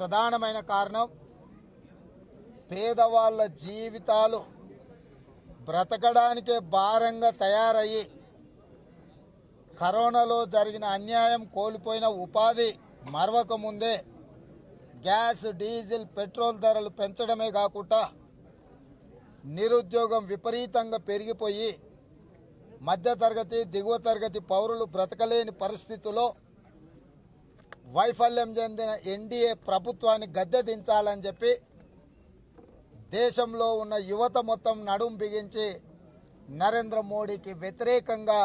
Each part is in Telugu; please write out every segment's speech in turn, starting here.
ప్రధానమైన కారణం పేదవాళ్ళ జీవితాలు బ్రతకడానికే భారంగా తయారయ్యి కరోనాలో జరిగిన అన్యాయం కోల్పోయిన ఉపాధి మరవక ముందే గ్యాస్ డీజిల్ పెట్రోల్ ధరలు పెంచడమే కాకుండా నిరుద్యోగం విపరీతంగా పెరిగిపోయి మధ్యతరగతి దిగువ తరగతి పౌరులు బ్రతకలేని పరిస్థితుల్లో వైఫల్యం చెందిన ఎన్డీఏ ప్రభుత్వాన్ని గద్దె దించాలని చెప్పి దేశంలో ఉన్న యువత మొత్తం నడుం బిగించి నరేంద్ర మోడీకి వ్యతిరేకంగా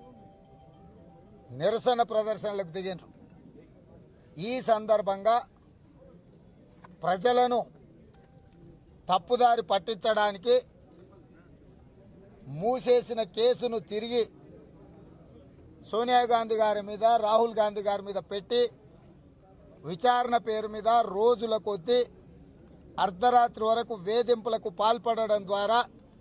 నిరసన ప్రదర్శనలకు దిగినారు ఈ సందర్భంగా ప్రజలను తప్పుదారి పట్టించడానికి మూసేసిన కేసును తిరిగి సోనియా గాంధీ గారి మీద రాహుల్ గాంధీ గారి మీద పెట్టి విచారణ పేరు మీద రోజుల కొద్దీ అర్ధరాత్రి వరకు వేధింపులకు పాల్పడడం ద్వారా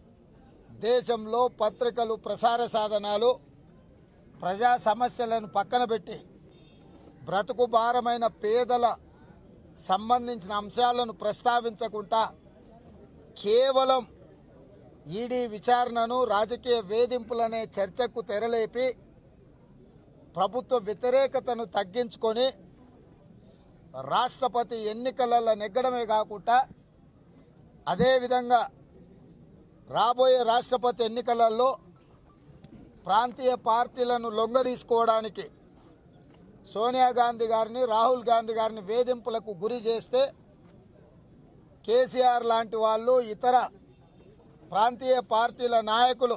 దేశంలో పత్రికలు ప్రసార సాధనాలు ప్రజా సమస్యలను పక్కన పెట్టి బ్రతుకు భారమైన పేదల సంబంధించిన అంశాలను ప్రస్తావించకుండా కేవలం ఈడీ విచారణను రాజకీయ వేధింపులనే చర్చకు తెరలేపి ప్రభుత్వ వ్యతిరేకతను తగ్గించుకొని రాష్ట్రపతి ఎన్నికలలో నెగ్గడమే కాకుండా అదేవిధంగా రాబోయే రాష్ట్రపతి ఎన్నికలలో ప్రాంతీయ పార్టీలను లొంగదీసుకోవడానికి సోనియా గాంధీ గారిని రాహుల్ గాంధీ గారిని వేధింపులకు గురి చేస్తే కేసీఆర్ లాంటి వాళ్ళు ఇతర ప్రాంతీయ పార్టీల నాయకులు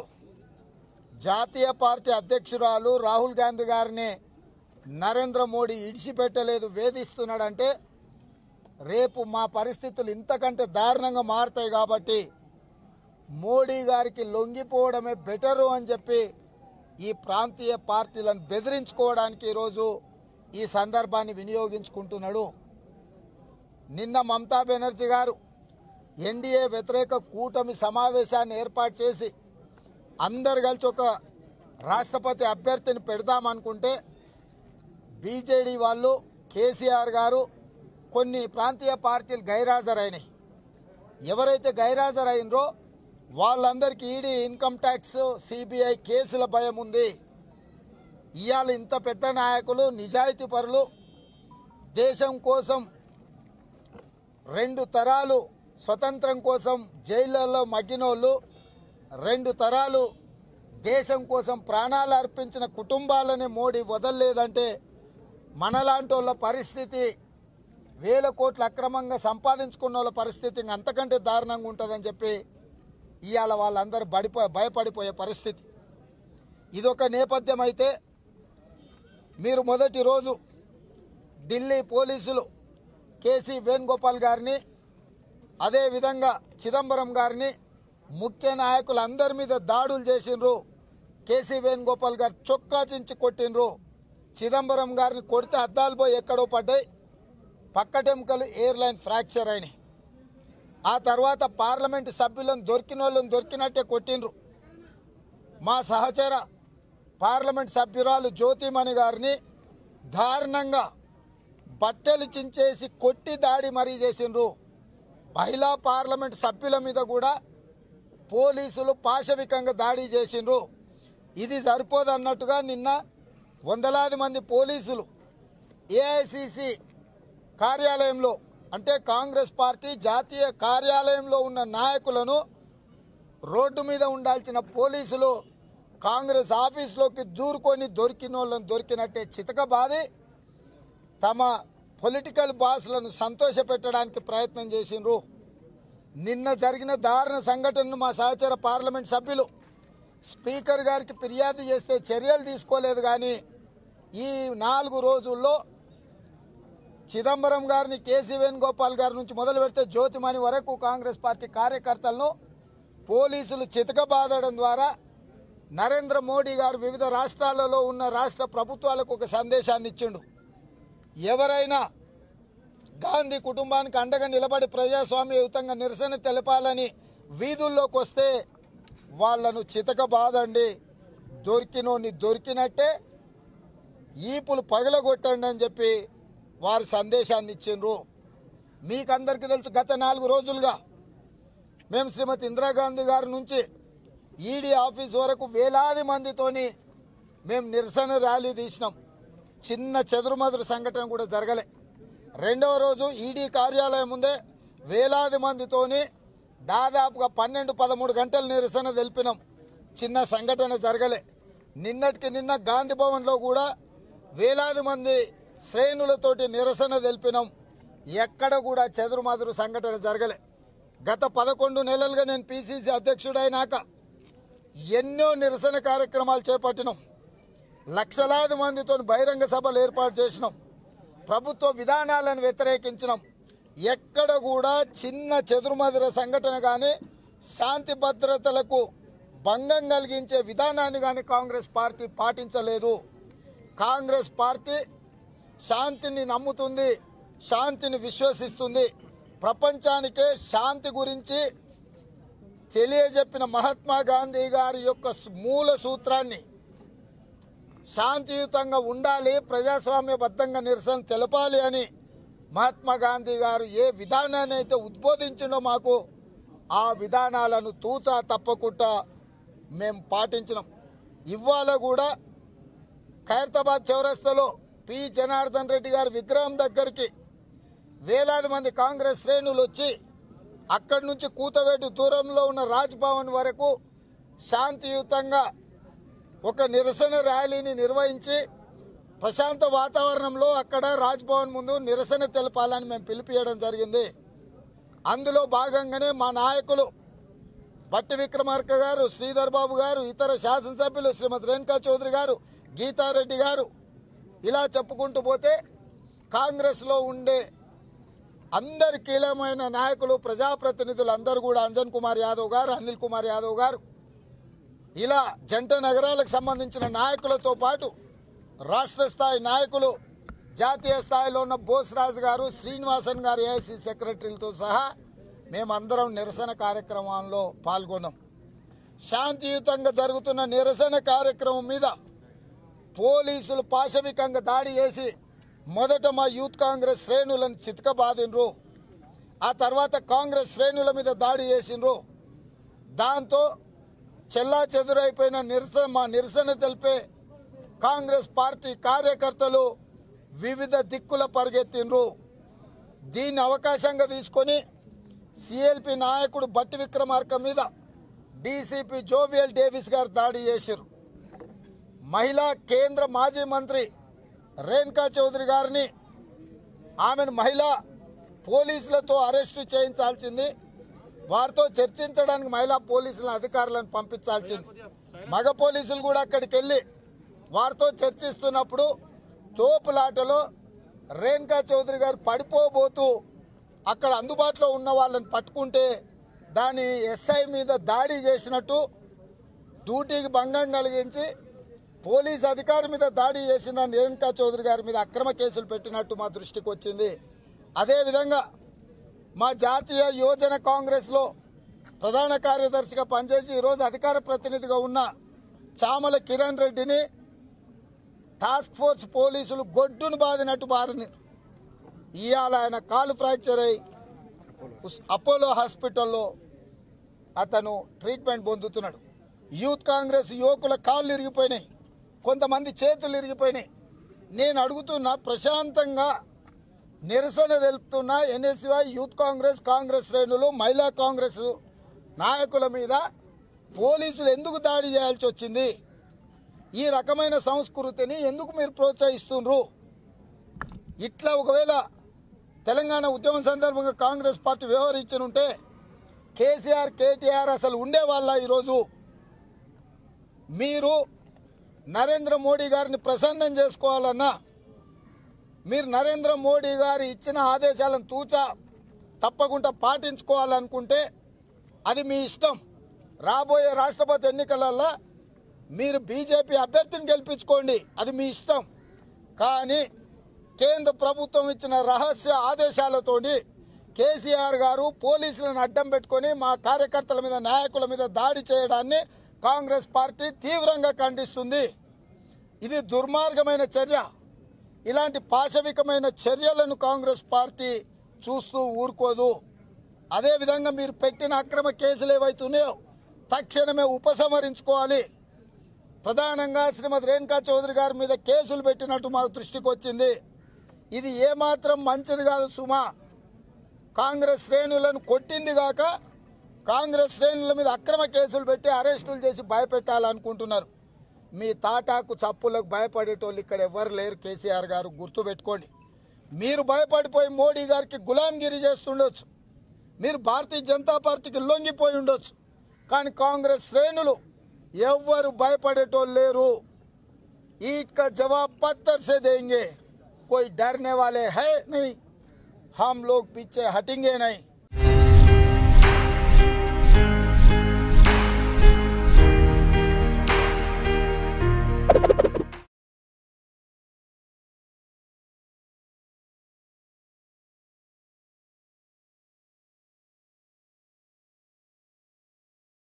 జాతీయ పార్టీ అధ్యక్షురాలు రాహుల్ గాంధీ గారిని నరేంద్ర మోడీ ఇడిచిపెట్టలేదు వేధిస్తున్నాడంటే రేపు మా పరిస్థితులు ఇంతకంటే దారుణంగా మారుతాయి కాబట్టి మోడీ గారికి లొంగిపోవడమే బెటరు అని చెప్పి ఈ ప్రాంతీయ పార్టీలను బెదిరించుకోవడానికి ఈరోజు ఈ సందర్భాన్ని వినియోగించుకుంటున్నాడు నిన్న మమతా బెనర్జీ గారు ఎన్డీఏ వ్యతిరేక కూటమి సమావేశాన్ని ఏర్పాటు చేసి అందరు కలిసి ఒక రాష్ట్రపతి అభ్యర్థిని పెడదామనుకుంటే బీజేడీ వాళ్ళు కేసీఆర్ గారు కొన్ని ప్రాంతీయ పార్టీలు గైరాజరైనాయి ఎవరైతే గైరాజరైనరో వాళ్ళందరికీ ఈడీ ఇన్కమ్ ట్యాక్స్ సిబిఐ కేసుల భయం ఉంది ఇవాళ ఇంత పెద్ద నాయకులు నిజాయితీ పరులు దేశం కోసం రెండు తరాలు స్వతంత్రం కోసం జైళ్ళల్లో మగ్గినోళ్ళు రెండు తరాలు దేశం కోసం ప్రాణాలు అర్పించిన కుటుంబాలనే మోడీ వదలలేదంటే మనలాంటి వాళ్ళ పరిస్థితి వేల కోట్లు అక్రమంగా సంపాదించుకున్న వాళ్ళ పరిస్థితి ఇంక అంతకంటే దారుణంగా ఉంటుందని చెప్పి ఇవాళ వాళ్ళందరూ బడిపో భయపడిపోయే పరిస్థితి ఇదొక నేపథ్యం అయితే మీరు మొదటి రోజు ఢిల్లీ పోలీసులు కేసీ వేణుగోపాల్ గారిని అదేవిధంగా చిదంబరం గారిని ముఖ్య నాయకులందరి మీద దాడులు చేసిండ్రు కేసీ వేణుగోపాల్ గారు చొక్కా చించి కొట్టిండ్రు చిదంబరం గారిని కొడితే అద్దాలు పోయి ఎక్కడో పడ్డాయి పక్కటెముకలు ఎయిర్లైన్ ఫ్రాక్చర్ అయినాయి ఆ తర్వాత పార్లమెంటు సభ్యులను దొరికిన వాళ్ళని దొరికినట్టే కొట్టిండ్రు మా సహచర పార్లమెంట్ సభ్యురాలు జ్యోతిమణి గారిని దారుణంగా బట్టలు చించేసి కొట్టి దాడి మరీ చేసిండ్రు మహిళా పార్లమెంట్ సభ్యుల మీద కూడా పోలీసులు పాశవికంగా దాడి చేసిండ్రు ఇది సరిపోదన్నట్టుగా నిన్న వందలాది మంది పోలీసులు ఏఐసిసి కార్యాలయంలో అంటే కాంగ్రెస్ పార్టీ జాతీయ కార్యాలయంలో ఉన్న నాయకులను రోడ్డు మీద ఉండాల్సిన పోలీసులు కాంగ్రెస్ ఆఫీసులోకి దూరుకొని దొరికిన వాళ్ళని దొరికినట్టే చితకబాది తమ పొలిటికల్ బాస్లను సంతోషపెట్టడానికి ప్రయత్నం చేసిండ్రు నిన్న జరిగిన దారుణ సంఘటనను మా సహచర పార్లమెంట్ సభ్యులు స్పీకర్ గారికి ఫిర్యాదు చేస్తే చర్యలు తీసుకోలేదు కానీ ఈ నాలుగు రోజుల్లో చిదంబరం గారిని కేసీ వేణుగోపాల్ గారి నుంచి మొదలు పెడితే జ్యోతిమణి వరకు కాంగ్రెస్ పార్టీ కార్యకర్తలను పోలీసులు చితకబాదడం ద్వారా నరేంద్ర మోడీ గారు వివిధ రాష్ట్రాలలో ఉన్న రాష్ట్ర ప్రభుత్వాలకు ఒక సందేశాన్ని ఇచ్చిండు ఎవరైనా గాంధీ కుటుంబానికి అండగా నిలబడి ప్రజాస్వామ్యయుతంగా నిరసన తెలపాలని వీధుల్లోకి వస్తే వాళ్ళను చితకబాదండి దొరికినోని దొరికినట్టే ఈపులు పగలగొట్టండి అని చెప్పి వారు సందేశాన్ని ఇచ్చిండ్రు మీకందరికీ తెలుసు గత నాలుగు రోజులుగా మేము శ్రీమతి ఇందిరాగాంధీ గారి నుంచి ఈడీ ఆఫీస్ వరకు వేలాది మందితోని మేము నిరసన ర్యాలీ తీసినాం చిన్న చెదురుమదురు సంఘటన కూడా జరగలే రెండవ రోజు ఈడీ కార్యాలయం ముందే వేలాది మందితోని దాదాపుగా పన్నెండు పదమూడు గంటల నిరసన తెలిపినాం చిన్న సంఘటన జరగలే నిన్నటికి నిన్న గాంధీ భవన్లో కూడా వేలాది మంది శ్రేణులతోటి నిరసన తెలిపినాం ఎక్కడ కూడా చెదురుమదురు సంఘటన జరగలే గత పదకొండు నెలలుగా నేను పిసిసి అధ్యక్షుడైనాక ఎన్నో నిరసన కార్యక్రమాలు చేపట్టినాం లక్షలాది మందితో బహిరంగ సభలు ఏర్పాటు చేసినాం ప్రభుత్వ విధానాలను వ్యతిరేకించినాం ఎక్కడ కూడా చిన్న చెదురుమదుర సంఘటన కానీ శాంతి భద్రతలకు భంగం కలిగించే విధానాన్ని కానీ కాంగ్రెస్ పార్టీ పాటించలేదు కాంగ్రెస్ పార్టీ శాంతిని నమ్ముతుంది శాంతిని విశ్వసిస్తుంది ప్రపంచానికే శాంతి గురించి తెలియజెప్పిన మహాత్మా గాంధీ గారి యొక్క మూల సూత్రాన్ని శాంతియుతంగా ఉండాలి ప్రజాస్వామ్యబద్ధంగా నిరసన తెలపాలి అని మహాత్మా గాంధీ గారు ఏ విధానాన్ని అయితే ఉద్బోధించిండో మాకు ఆ విధానాలను తూచా తప్పకుండా మేము పాటించినాం ఇవాళ కూడా ఖైరతాబాద్ చౌరస్తాలో పి జనార్దన్ రెడ్డి గారి విగ్రహం దగ్గరికి వేలాది మంది కాంగ్రెస్ శ్రేణులు వచ్చి అక్కడి నుంచి కూతవేటు దూరంలో ఉన్న రాజ్ భవన్ వరకు శాంతియుతంగా ఒక నిరసన ర్యాలీని నిర్వహించి ప్రశాంత వాతావరణంలో అక్కడ రాజ్ భవన్ ముందు నిరసన తెలపాలని మేము పిలిపియడం జరిగింది అందులో భాగంగానే మా నాయకులు బట్టి విక్రమార్క గారు శ్రీధర్ బాబు గారు ఇతర శాసనసభ్యులు శ్రీమతి రేణుకా చౌదరి గారు గీతారెడ్డి గారు ఇలా చెప్పుకుంటూ పోతే కాంగ్రెస్లో ఉండే అందరి కీలకమైన నాయకులు ప్రజాప్రతినిధులు అందరూ కూడా అంజన్ కుమార్ యాదవ్ గారు అనిల్ కుమార్ యాదవ్ గారు ఇలా జంట నగరాలకు సంబంధించిన నాయకులతో పాటు రాష్ట్ర స్థాయి నాయకులు జాతీయ స్థాయిలో ఉన్న బోస్రాజు గారు శ్రీనివాసన్ గారు ఏఐసి సెక్రటరీలతో సహా మేమందరం నిరసన కార్యక్రమంలో పాల్గొన్నాం శాంతియుతంగా జరుగుతున్న నిరసన కార్యక్రమం మీద పోలీసులు పాశవికంగా దాడి చేసి మొదట మా యూత్ కాంగ్రెస్ శ్రేణులను చితకబాదిండ్రు ఆ తర్వాత కాంగ్రెస్ శ్రేణుల మీద దాడి చేసిండ్రు దాంతో చెల్లా చెదురైపోయిన నిరసన మా నిరసన తెలిపే కాంగ్రెస్ పార్టీ కార్యకర్తలు వివిధ దిక్కుల పరిగెత్తిండ్రు దీన్ని అవకాశంగా తీసుకొని సిఎల్పి నాయకుడు బట్టి విక్రమార్క మీద డీసీపీ జోవియల్ డేవిస్ గారు దాడి చేశారు మహిళా కేంద్ర మాజీ మంత్రి రేణుకా చౌదరి గారిని ఆమెను మహిళా పోలీసులతో అరెస్టు చేయించాల్సింది వారితో చర్చించడానికి మహిళా పోలీసుల అధికారులను పంపించాల్సింది మగ పోలీసులు కూడా అక్కడికి వెళ్ళి వారితో చర్చిస్తున్నప్పుడు తోపులాటలో రేణుకా చౌదరి గారు పడిపోబోతూ అక్కడ అందుబాటులో ఉన్న వాళ్ళని పట్టుకుంటే దాని ఎస్ఐ మీద దాడి చేసినట్టు డ్యూటీకి భంగం కలిగించి పోలీస్ అధికారి మీద దాడి చేసిన రేణుకా చౌదరి గారి మీద అక్రమ కేసులు పెట్టినట్టు మా దృష్టికి వచ్చింది అదేవిధంగా మా జాతీయ యువజన కాంగ్రెస్లో ప్రధాన కార్యదర్శిగా పనిచేసి ఈరోజు అధికార ప్రతినిధిగా ఉన్న చామల కిరణ్ రెడ్డిని టాస్క్ ఫోర్స్ పోలీసులు గొడ్డును బాదినట్టు బారింది ఇవాళ ఆయన కాలు ఫ్రాక్చర్ అయి ఉస్- అపోలో హాస్పిటల్లో అతను ట్రీట్మెంట్ పొందుతున్నాడు యూత్ కాంగ్రెస్ యువకుల కాళ్ళు ఇరిగిపోయినాయి కొంతమంది చేతులు ఇరిగిపోయినాయి నేను అడుగుతున్నా ప్రశాంతంగా నిరసన తెలుపుతున్న ఎన్ఎస్వై యూత్ కాంగ్రెస్ కాంగ్రెస్ శ్రేణులు మహిళా కాంగ్రెస్ నాయకుల మీద పోలీసులు ఎందుకు దాడి చేయాల్సి వచ్చింది ఈ రకమైన సంస్కృతిని ఎందుకు మీరు ప్రోత్సహిస్తుండ్రు ఇట్లా ఒకవేళ తెలంగాణ ఉద్యమం సందర్భంగా కాంగ్రెస్ పార్టీ వ్యవహరించనుంటే కేసీఆర్ కేటీఆర్ అసలు ఉండేవాళ్ళ ఈరోజు మీరు నరేంద్ర మోడీ గారిని ప్రసన్నం చేసుకోవాలన్నా మీరు నరేంద్ర మోడీ గారు ఇచ్చిన ఆదేశాలను తూచా తప్పకుండా పాటించుకోవాలనుకుంటే అది మీ ఇష్టం రాబోయే రాష్ట్రపతి ఎన్నికలలో మీరు బీజేపీ అభ్యర్థిని గెలిపించుకోండి అది మీ ఇష్టం కానీ కేంద్ర ప్రభుత్వం ఇచ్చిన రహస్య ఆదేశాలతోటి కేసీఆర్ గారు పోలీసులను అడ్డం పెట్టుకొని మా కార్యకర్తల మీద నాయకుల మీద దాడి చేయడాన్ని కాంగ్రెస్ పార్టీ తీవ్రంగా ఖండిస్తుంది ఇది దుర్మార్గమైన చర్య ఇలాంటి పాశవికమైన చర్యలను కాంగ్రెస్ పార్టీ చూస్తూ ఊరుకోదు అదేవిధంగా మీరు పెట్టిన అక్రమ కేసులు ఏవైతున్నాయో తక్షణమే ఉపసంహరించుకోవాలి ప్రధానంగా శ్రీమతి రేణుకా చౌదరి గారి మీద కేసులు పెట్టినట్టు మాకు దృష్టికి వచ్చింది ఇది ఏమాత్రం మంచిది కాదు సుమా కాంగ్రెస్ శ్రేణులను కొట్టింది కాక కాంగ్రెస్ శ్రేణుల మీద అక్రమ కేసులు పెట్టి అరెస్టులు చేసి భయపెట్టాలనుకుంటున్నారు మీ తాటాకు చప్పులకు భయపడేటోళ్ళు ఇక్కడ ఎవరు లేరు కేసీఆర్ గారు గుర్తుపెట్టుకోండి మీరు భయపడిపోయి మోడీ గారికి గులాంగిరి చేస్తుండొచ్చు మీరు భారతీయ జనతా పార్టీకి లొంగిపోయి ఉండొచ్చు కానీ కాంగ్రెస్ శ్రేణులు ఎవ్వరు భయపడేటోళ్ళు లేరు ईट का जवाब पत्थर से देंगे कोई डरने वाले है नहीं हम लोग पीछे हटेंगे नहीं